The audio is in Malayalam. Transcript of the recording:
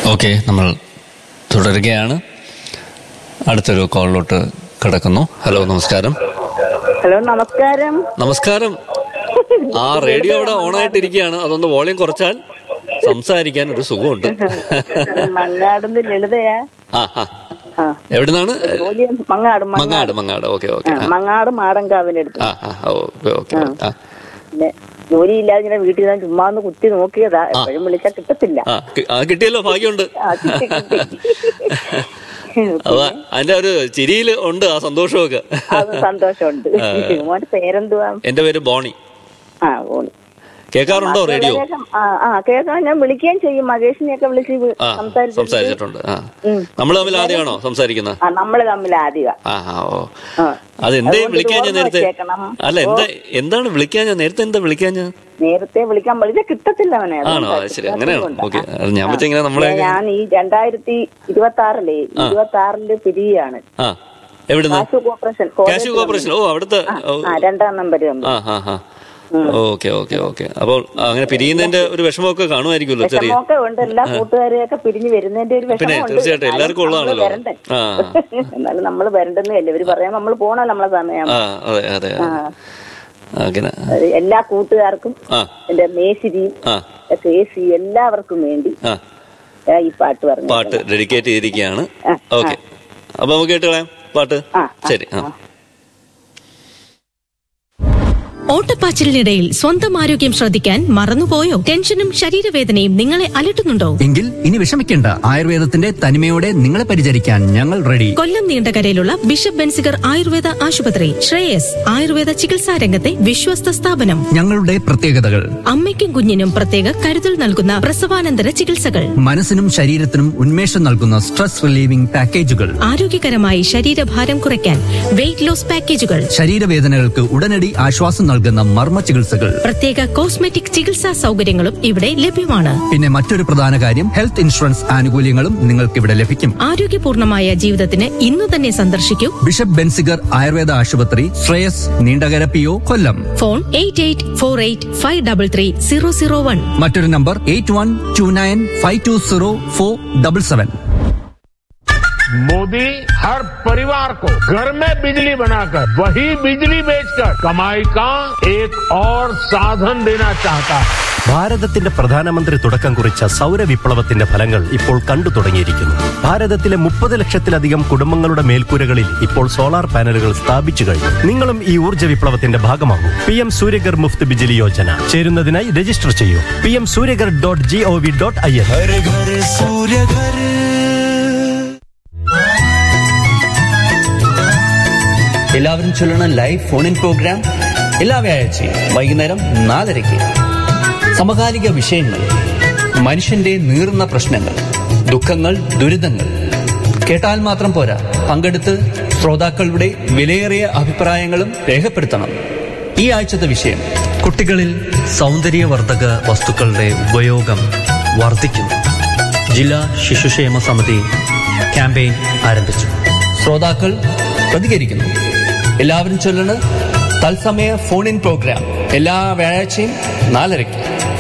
ഓക്കെ നമ്മൾ തുടരുകയാണ് അടുത്തൊരു കോളിലോട്ട് കിടക്കുന്നു ഹലോ നമസ്കാരം ഹലോ നമസ്കാരം നമസ്കാരം ആ റേഡിയോ അവിടെ ഓണായിട്ടിരിക്കുകയാണ് അതൊന്ന് വോളിയം കുറച്ചാൽ സംസാരിക്കാൻ ഒരു സുഖമുണ്ട് മങ്ങാടുന്ന് ലളിതയാ ആ ആ ആ എവിടുന്നാണ് ജോലി മങ്ങാട് മങ്ങാട് മങ്ങാട് ഓക്കെ ഓക്കെ ആ, മങ്ങാട് മാടങ്കാവിനടുത്ത് ആ ആ ഓക്കെ ഓക്കെ ആ പിന്നെ ജോലിയില്ലാതെ ഇങ്ങനെ വീട്ടിൽ ഞാൻ ചുമ്മാ ഒന്ന് കുത്തി നോക്കിയതാ എപ്പോഴും വിളിച്ചാൽ കിട്ടത്തില്ല ആ കി- ആ കിട്ടിയല്ലോ ഭാഗ്യമുണ്ട് ആ, കിട്ടി, കിട്ടി. അപ്പൊ അതിന്റെ ഒരു ചിരിയിൽ ഉണ്ട് ആ സന്തോഷമൊക്കെ അത് സന്തോഷമുണ്ട് മോന്റെ പേരെന്തുവാ എന്റെ പേര് ബോണി ആ ഓണി കേൾക്കാറുണ്ടോ റേഡിയോ ആ ആ കേൾക്കാൻ ഞാൻ വിളിക്കുകയും ചെയ്യും മകേഷിനെയൊക്കെ വിളിച്ച് വി- ആ സംസാരിച്ചിട്ട് സംസാരിച്ചിട്ടുണ്ട് ആ ഉം. നമ്മൾ തമ്മിൽ ആദ്യമാണോ സംസാരിക്കുന്നത് ആ നമ്മള് തമ്മിൽ ആദ്യം ആ ആ ഓ ആ. അത് എന്തേ അതുകൊണ്ട് വിളിക്കാൻ ഞാൻ ഓർമ്മ നേരത്തെ വെച്ചേക്കണം. അല്ല എന്താ എന്താണ് വിളിക്കാൻ ഞാൻ നേരത്തെ എന്താ വിളിക്കാൻ ഞാൻ നേരത്തെ വിളിക്കാൻ വിളിച്ച കിട്ടത്തില്ല അവനെ ആണോ അതുകൊണ്ടാ, അത് ശരി അങ്ങനെയാണോ കിട്ടാത്തതുകൊണ്ടാ. ഓക്കെ അത് ഞാൻ പറ്റി ഇങ്ങനെ നമ്മളെ ഞാൻ ഈ രണ്ടായിരത്തി ഇരുപത്തി ആറിലെ ഇരുപത്തി ആറില് പിരിയാണ് ആ എവിടുന്ന് കാശു കോർപ്പറേഷൻ കാശു കോർപ്പറേഷൻ ഓ അവിടുത്തെ ഓ, ആ രണ്ടാം നമ്പർ ആ ആ ആ ഓക്കെ ഓക്കെ ഓക്കെ അപ്പോൾ അങ്ങനെ പിരിയുന്നതിന്റെ ഒരു വിഷമമൊക്കെ കാണുമായിരിക്കുമല്ലോ ചെറിയ വിഷമമൊക്കെ ഉണ്ട് എല്ലാ കൂട്ടുകാരെയൊക്കെ പിരിഞ്ഞു വരുന്നതിന്റെ ഒരു പിന്നെ വിഷമമുണ്ട് തീർച്ചയായിട്ടും എല്ലാവർക്കും എന്നാലും ഉള്ളതാണല്ലോ നമ്മള് വരണ്ടേ? ആ എന്നാലും നമ്മൾ വരണ്ടെന്നല്ലേ ഇവര് പറയാം നമ്മൾ പോണോ നമ്മളെ സമയം ആ അതെ അതെ ആ. അങ്ങനെ അത് എല്ലാ കൂട്ടുകാർക്കും ആ എന്റെ മേശിരിയും ആ കെ സി എല്ലാവർക്കും വേണ്ടി ആ ഞാൻ ഈ പാട്ട് പറഞ്ഞു പാട്ട് ഡെഡിക്കേറ്റ് ചെയ്തിരിക്കുകയാണ് ആ, ഓക്കെ അപ്പൊ നമുക്ക് കേട്ടുകളയാം പാട്ട് ആ, ആ, ശരി ആ ഓട്ടപ്പാച്ചിലിനിടയിൽ സ്വന്തം ആരോഗ്യം ശ്രദ്ധിക്കാൻ മറന്നുപോയോ ടെൻഷനും ശരീരവേദനയും നിങ്ങളെ അലട്ടുന്നുണ്ടോ എങ്കിൽ ഇനി വിഷമിക്കേണ്ട ആയുർവേദത്തിന്റെ തനിമയോടെ നിങ്ങളെ പരിചരിക്കാൻ ഞങ്ങൾ റെഡി കൊല്ലം നീണ്ടകരയിലുള്ള ബിഷപ്പ് ബെൻസിഗർ ആയുർവേദ ആശുപത്രി ശ്രേയസ് ആയുർവേദ ചികിത്സാ രംഗത്തെ വിശ്വസ്ത സ്ഥാപനം ഞങ്ങളുടെ പ്രത്യേകതകൾ അമ്മയ്ക്കും കുഞ്ഞിനും പ്രത്യേക കരുതൽ നൽകുന്ന പ്രസവാനന്തര ചികിത്സകൾ മനസ്സിനും ശരീരത്തിനും ഉന്മേഷം നൽകുന്ന സ്ട്രെസ് റിലീവിംഗ് പാക്കേജുകൾ ആരോഗ്യകരമായി ശരീരഭാരം കുറയ്ക്കാൻ വെയിറ്റ് ലോസ് പാക്കേജുകൾ ശരീരവേദനകൾക്ക് ഉടനടി ആശ്വാസം നൽകുന്ന മർമ്മ ചികിത്സകൾ പ്രത്യേക കോസ്മെറ്റിക് ചികിത്സാ സൗകര്യങ്ങളും ഇവിടെ ലഭ്യമാണ് പിന്നെ മറ്റൊരു പ്രധാന കാര്യം ഹെൽത്ത് ഇൻഷുറൻസ് ആനുകൂല്യങ്ങളും നിങ്ങൾക്ക് ഇവിടെ ലഭിക്കും ആരോഗ്യപൂർണമായ ജീവിതത്തിന് ഇന്നു തന്നെ സന്ദർശിക്കൂ ബിഷപ്പ് ബെൻസിഗർ ആയുർവേദ ആശുപത്രി Shreyas Neendakara P O Kollam phone eight eight four eight five double three zero zero one മറ്റൊരു number eight one two nine five two zero four double seven Modi हर परिवार को घर में बिजली बनाकर वही बिजली बेचकर कमाई का एक और साधन देना चाहता है ഭാരതത്തിന്റെ പ്രധാനമന്ത്രി തുടക്കം കുറിച്ച സൗരവിപ്ലവത്തിന്റെ ഫലങ്ങൾ ഇപ്പോൾ കണ്ടു തുടങ്ങിയിരിക്കുന്നു ഭാരതത്തിലെ മുപ്പത് ലക്ഷത്തിലധികം കുടുംബങ്ങളുടെ മേൽക്കൂരകളിൽ ഇപ്പോൾ സോളാർ പാനലുകൾ സ്ഥാപിച്ചു കഴിഞ്ഞു നിങ്ങളും ഈ ഊർജ്ജ വിപ്ലവത്തിന്റെ ഭാഗമാകൂ പി എം സൂര്യഗർ മുഫ്ത് ബിജിലി യോജന ചേരുന്നതിനായി രജിസ്റ്റർ ചെയ്യൂ P M Suryaghar dot G O V dot I N എല്ലാവരും ചൊല്ലണം ലൈവ് ഫോൺ ഇൻ പ്രോഗ്രാം എല്ലാ വ്യാഴാഴ്ചയും വൈകുന്നേരം നാലരയ്ക്ക് സമകാലിക വിഷയങ്ങൾ മനുഷ്യന്റെ നീറുന്ന പ്രശ്നങ്ങൾ ദുഃഖങ്ങൾ ദുരിതങ്ങൾ കേട്ടാൽ മാത്രം പോരാ പങ്കെടുത്ത് ശ്രോതാക്കളുടെ വിലയേറിയ അഭിപ്രായങ്ങളും രേഖപ്പെടുത്തണം ഈ ആഴ്ചത്തെ വിഷയം കുട്ടികളിൽ സൗന്ദര്യവർദ്ധക വസ്തുക്കളുടെ ഉപയോഗം വർദ്ധിക്കുന്നു ജില്ലാ ശിശുക്ഷേമ സമിതി ക്യാമ്പയിൻ ആരംഭിച്ചു ശ്രോതാക്കൾ പ്രതികരിക്കുന്നു എല്ലാവരും ചൊല്ലണ് തത്സമയ ഫോൺ ഇൻ പ്രോഗ്രാം എല്ലാ വ്യാഴാഴ്ചയും നാലരയ്ക്ക്